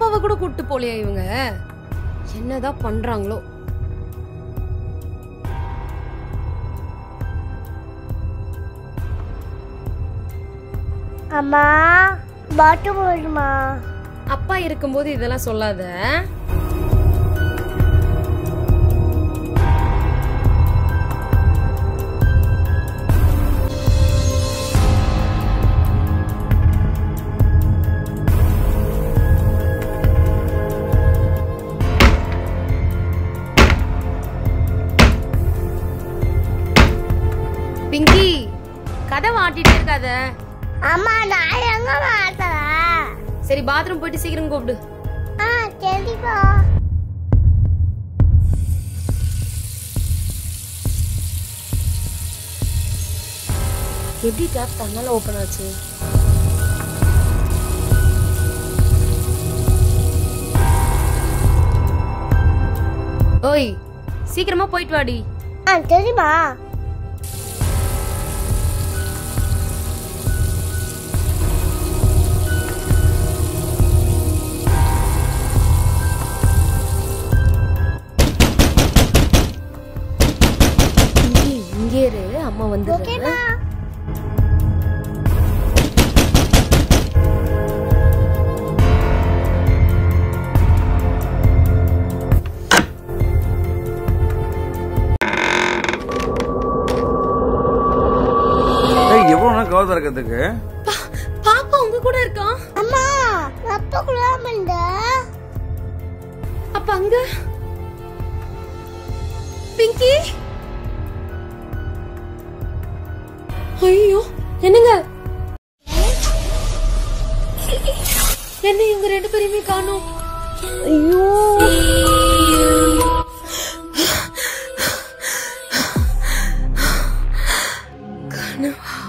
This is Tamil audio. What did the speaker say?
பாப்பாவை கூட கூட்டு போலியா இவங்க என்னதான் பண்றாங்களோ அம்மா பாட்டு போடுமா அப்பா இருக்கும்போது இதெல்லாம் சொல்லாத பிங்கி கதை வாட்டிட்டே இருக்காத அம்மா நான் எங்க மாட்டேன் சரி பாத்ரூம் போயிட்டு சீக்கிரம் கூப்பிடு ஆ சரிப்பா எப்படி டேப் தன்னால ஓபன் ஆச்சு ஓய் சீக்கிரமா போயிட்டு வாடி ஆ தெரியுமா இங்கே இங்கே இரு அம்மா வந்து ஓகேமா ஏய் எவ்வளவு நேரம் கதை திறக்கிறதுக்கு பாப்பா உங்க கூட இருக்கான் அம்மா ரத்த குழாமண்ட அப்ப அங்க பிங்கி ஐயோ என்னங்க என்ன இவங்க ரெண்டு பேரையுமே காணோம் ஐயோ கனவா